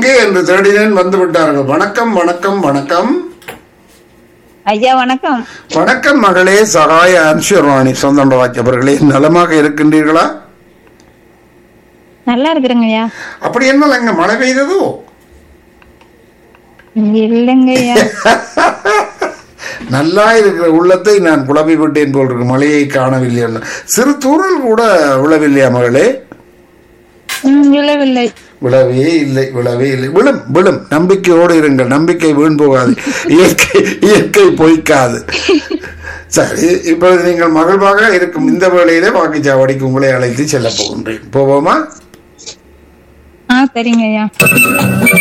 எங்கே என்று தேடினேன் வந்து விட்டார்கள் வணக்கம் வணக்கம் வணக்கம் ஐயா வணக்கம் வணக்கம் மகளே சகாய அன்ஷர்வாணி சொந்தண்டராஜ் அவர்களே நலமாக இருக்கின்றீர்களா நல்லா இருக்கிறேங்க ஐயா அப்படி என்ன அங்க மழை பெய்ததோ இல்லைங்க ஐயா நல்லா இருக்கிற உள்ளத்தை நான் குழம்பி விட்டேன் போல் இருக்கு மழையை காணவில்லை என்று. சிறு தூறல் கூட விழவில்லையா மகளே ம், விழவில்லை விழவே இல்லை விழவே இல்லை விழும் விழும் நம்பிக்கையோடு இருங்கள் நம்பிக்கை வீண் போகாது இயற்கை இயற்கை பொய்க்காது சரி இப்பொழுது நீங்கள் மகிழ்வாக இருக்கும் இந்த வேளையிலே வாக்குச்சாவடிக்கு உங்களை அழைத்து செல்ல போகின்றேன் போவோமா ஆ சரிங்க ஐயா